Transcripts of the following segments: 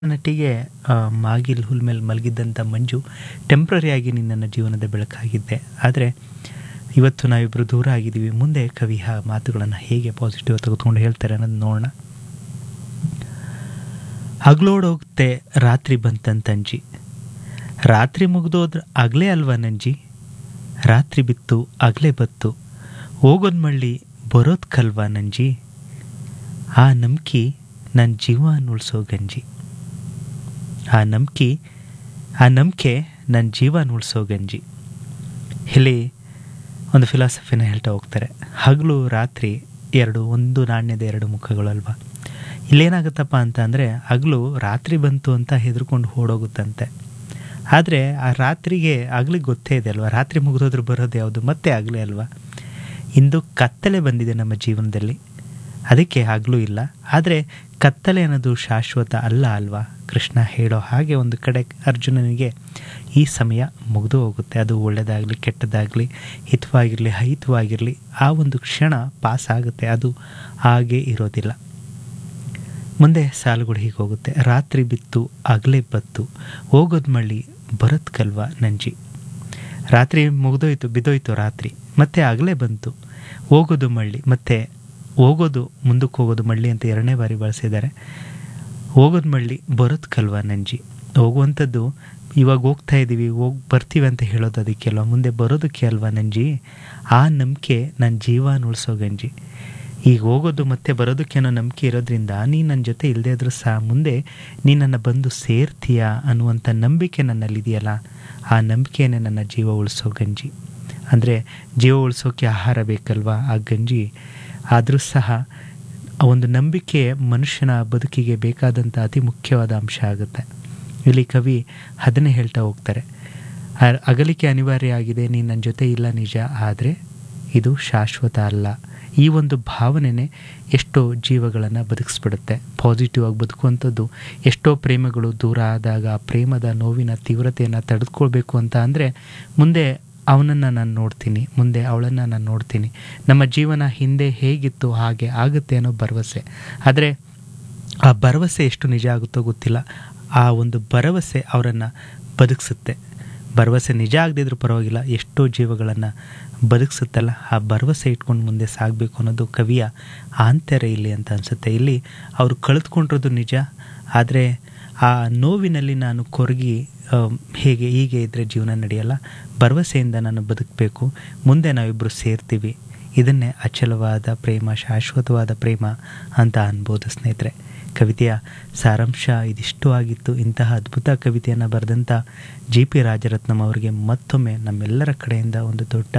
ನಟಿಗೆ ಆ, ಮಾಗಿಲ್ ಹುಲ್ ಮೇಲೆ ಮಲಗಿದ್ದಂಥ ಮಂಜು ಟೆಂಪ್ರರಿಯಾಗಿ ನಿನ್ನ ಜೀವನದ ಬೆಳಕಾಗಿದ್ದೆ ಆದರೆ ಇವತ್ತು ನಾವಿಬ್ಬರು ದೂರ ಆಗಿದ್ದೀವಿ ಮುಂದೆ ಕವಿ ಆ ಮಾತುಗಳನ್ನು ಹೇಗೆ ಪಾಸಿಟಿವ್ ತೆಗೆದುಕೊಂಡು ಹೇಳ್ತಾರೆ ಅನ್ನೋದು ನೋಡೋಣ ಹಗ್ಲೋಡೋಗುತ್ತೆ ರಾತ್ರಿ ಬಂತಂತಂಜಿ ರಾತ್ರಿ ಮುಗ್ದೋದ್ರ ಆಗ್ಲೇ ಅಲ್ವಾ ನಂಜಿ ರಾತ್ರಿ ಬಿತ್ತು ಆಗ್ಲೇ ಬತ್ತು ಹೋಗೋದ್ ಮಳ್ಳಿ ಬರೋದ್ ಕಲ್ವಾ ನಂಜಿ ಆ ನಂಬಿಕೆ ನನ್ನ ಜೀವ ಉಳ್ಸೋ ಗಂಜಿ ಆ ನಂಬಿಕೆ ಆ ನಂಬಿಕೆ ನನ್ನ ಜೀವ ಉಳ್ಸೋ ಗಂಜಿ ಇಲ್ಲಿ ಒಂದು ಫಿಲಾಸಫಿನ ಹೇಳ್ತಾ ಹೋಗ್ತಾರೆ ಹಗಲು ರಾತ್ರಿ ಎರಡು ಒಂದು ನಾಣ್ಯದ ಎರಡು ಮುಖಗಳು ಅಲ್ವಾ ಇಲ್ಲೇನಾಗುತ್ತಪ್ಪ ಅಂತ ಅಂದರೆ ಹಗಲು ರಾತ್ರಿ ಬಂತು ಅಂತ ಹೆದರ್ಕೊಂಡು ಓಡೋಗುತ್ತಂತೆ ಆದರೆ ಆ ರಾತ್ರಿಗೆ ಆಗ್ಲಿಗೆ ಗೊತ್ತೇ ಇದೆ ಅಲ್ವಾ ರಾತ್ರಿ ಮುಗಿದೋದ್ರು ಬರೋದು ಯಾವುದು ಮತ್ತೆ ಆಗಲೇ ಅಲ್ವಾ ಇಂದು ಕತ್ತಲೆ ಬಂದಿದೆ ನಮ್ಮ ಜೀವನದಲ್ಲಿ ಅದಕ್ಕೆ ಹಗಲು ಇಲ್ಲ ಆದರೆ ಕತ್ತಲೆ ಅನ್ನೋದು ಶಾಶ್ವತ ಅಲ್ಲ ಅಲ್ವಾ ಕೃಷ್ಣ ಹೇಳೋ ಹಾಗೆ ಒಂದು ಕಡೆ ಅರ್ಜುನನಿಗೆ ಈ ಸಮಯ ಮುಗಿದು ಹೋಗುತ್ತೆ ಅದು ಒಳ್ಳೆಯದಾಗಲಿ ಕೆಟ್ಟದಾಗಲಿ ಹಿತವಾಗಿರಲಿ ಅಹಿತವಾಗಿರಲಿ ಆ ಒಂದು ಕ್ಷಣ ಪಾಸ್ ಆಗುತ್ತೆ ಅದು ಹಾಗೆ ಇರೋದಿಲ್ಲ ಮುಂದೆ ಸಾಲುಗಳು ಹೀಗೆ ಹೋಗುತ್ತೆ ರಾತ್ರಿ ಬಿತ್ತು ಆಗಲೇ ಬತ್ತು ಹೋಗೋದು ಮಳ್ಳಿ ಬರತ್ ಕಲ್ವಾ ನಂಜಿ ರಾತ್ರಿ ಮುಗಿದೋಯ್ತು ಬಿದ್ದೋಯ್ತು ರಾತ್ರಿ ಮತ್ತೆ ಆಗಲೇ ಬಂತು ಹೋಗೋದು ಮಳ್ಳಿ ಮತ್ತೆ ಹೋಗೋದು ಮುಂದಕ್ಕೆ ಹೋಗೋದು ಮಳ್ಳಿ ಅಂತ ಎರಡನೇ ಬಾರಿ ಬಳಸಿದ್ದಾರೆ ಹೋಗೋದು ಮಳ್ಳಿ ಬರೋದು ಕಲ್ವಾ ನಂಜಿ ಹೋಗುವಂಥದ್ದು ಇವಾಗ ಹೋಗ್ತಾ ಇದ್ದೀವಿ ಹೋಗಿ ಬರ್ತೀವಿ ಅಂತ ಹೇಳೋದು ಅದಕ್ಕೆ ಅಲ್ವಾ ಮುಂದೆ ಬರೋದಕ್ಕೆ ಅಲ್ವಾ ನಂಜಿ ಆ ನಂಬಿಕೆ ನನ್ನ ಜೀವ ಉಳಿಸೋ ಗಂಜಿ ಈಗ ಹೋಗೋದು ಮತ್ತೆ ಬರೋದಕ್ಕೆ ಅನ್ನೋ ನಂಬಿಕೆ ಇರೋದ್ರಿಂದ ನೀ ನನ್ನ ಜೊತೆ ಇಲ್ಲದೇ ಇದ್ರೂ ಸಹ ಮುಂದೆ ನೀ ನನ್ನ ಬಂದು ಸೇರ್ತೀಯ ಅನ್ನುವಂಥ ನಂಬಿಕೆ ನನ್ನಲ್ಲಿದೆಯಲ್ಲ ಆ ನಂಬಿಕೆಯೇ ನನ್ನ ಜೀವ ಉಳಿಸೋ ಗಂಜಿ ಅಂದರೆ ಜೀವ ಉಳಿಸೋಕೆ ಆಹಾರ ಬೇಕಲ್ವಾ ಆ ಗಂಜಿ ಆದರೂ ಸಹ ಆ ಒಂದು ನಂಬಿಕೆ ಮನುಷ್ಯನ ಬದುಕಿಗೆ ಬೇಕಾದಂಥ ಅತಿ ಮುಖ್ಯವಾದ ಅಂಶ ಆಗುತ್ತೆ ಇಲ್ಲಿ ಕವಿ ಅದನ್ನೇ ಹೇಳ್ತಾ ಹೋಗ್ತಾರೆ ಆ- ಅಗಲಿಕೆ ಅನಿವಾರ್ಯ ಆಗಿದೆ ನೀನು ನನ್ನ ಜೊತೆ ಇಲ್ಲ ನಿಜ ಆದರೆ ಇದು ಶಾಶ್ವತ ಅಲ್ಲ ಈ ಒಂದು ಭಾವನೆನೇ ಎಷ್ಟೋ ಜೀವಗಳನ್ನು ಬದುಕಿಸ್ಬಿಡುತ್ತೆ ಪಾಸಿಟಿವ್ ಆಗಿ ಬದುಕುವಂಥದ್ದು ಎಷ್ಟೋ ಪ್ರೇಮಗಳು ದೂರ ಆದಾಗ ಆ ಪ್ರೇಮದ ನೋವಿನ ತೀವ್ರತೆಯನ್ನು ತಡೆದುಕೊಳ್ಬೇಕು ಅಂತ ಅಂದರೆ ಮುಂದೆ ಅವನನ್ನು ನಾನು ನೋಡ್ತೀನಿ ಮುಂದೆ ಅವಳನ್ನು ನಾನು ನೋಡ್ತೀನಿ ನಮ್ಮ ಜೀವನ ಹಿಂದೆ ಹೇಗಿತ್ತು ಹಾಗೆ ಆಗುತ್ತೆ ಅನ್ನೋ ಭರವಸೆ ಆದರೆ ಆ ಭರವಸೆ ಎಷ್ಟು ನಿಜ ಆಗುತ್ತೋ ಗೊತ್ತಿಲ್ಲ ಆ ಒಂದು ಭರವಸೆ ಅವರನ್ನು ಬದುಕಿಸುತ್ತೆ ಭರವಸೆ ನಿಜ ಆಗದಿದ್ರೂ ಪರವಾಗಿಲ್ಲ ಎಷ್ಟೋ ಜೀವಗಳನ್ನು ಬದುಕಿಸುತ್ತಲ್ಲ ಆ ಭರವಸೆ ಇಟ್ಕೊಂಡು ಮುಂದೆ ಸಾಗಬೇಕು ಅನ್ನೋದು ಕವಿಯ ಆಂತರ್ಯ ಇಲ್ಲಿ ಅಂತ ಅನಿಸುತ್ತೆ ಇಲ್ಲಿ ಅವರು ಕಳೆದುಕೊಂಡಿರೋದು ನಿಜ ಆದರೆ ಆ ನೋವಿನಲ್ಲಿ ನಾನು ಕೊರಗಿ ಆ, ಹೇಗೆ ಹೀಗೆ ಇದ್ದರೆ ಜೀವನ ನಡೆಯಲ್ಲ ಭರವಸೆಯಿಂದ ನಾನು ಬದುಕಬೇಕು ಮುಂದೆ ನಾವಿಬ್ಬರು ಸೇರ್ತೀವಿ ಇದನ್ನೇ ಅಚಲವಾದ ಪ್ರೇಮ ಶಾಶ್ವತವಾದ ಪ್ರೇಮ ಅಂತ ಅನ್ಬೋದು ಸ್ನೇಹಿತರೆ ಕವಿತೆಯ ಸಾರಾಂಶ ಇದಿಷ್ಟು ಆಗಿತ್ತು ಇಂತಹ ಅದ್ಭುತ ಕವಿತೆಯನ್ನು ಬರೆದಂಥ ಜಿ ಪಿ ರಾಜರತ್ನಂ ಅವರಿಗೆ ಮತ್ತೊಮ್ಮೆ ನಮ್ಮೆಲ್ಲರ ಕಡೆಯಿಂದ ಒಂದು ದೊಡ್ಡ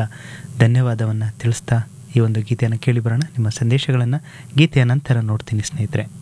ಧನ್ಯವಾದವನ್ನು ತಿಳಿಸ್ತಾ ಈ ಒಂದು ಗೀತೆಯನ್ನು ಕೇಳಿ ಬರೋಣ ನಿಮ್ಮ ಸಂದೇಶಗಳನ್ನು ಗೀತೆಯ ನಂತರ ನೋಡ್ತೀನಿ ಸ್ನೇಹಿತರೆ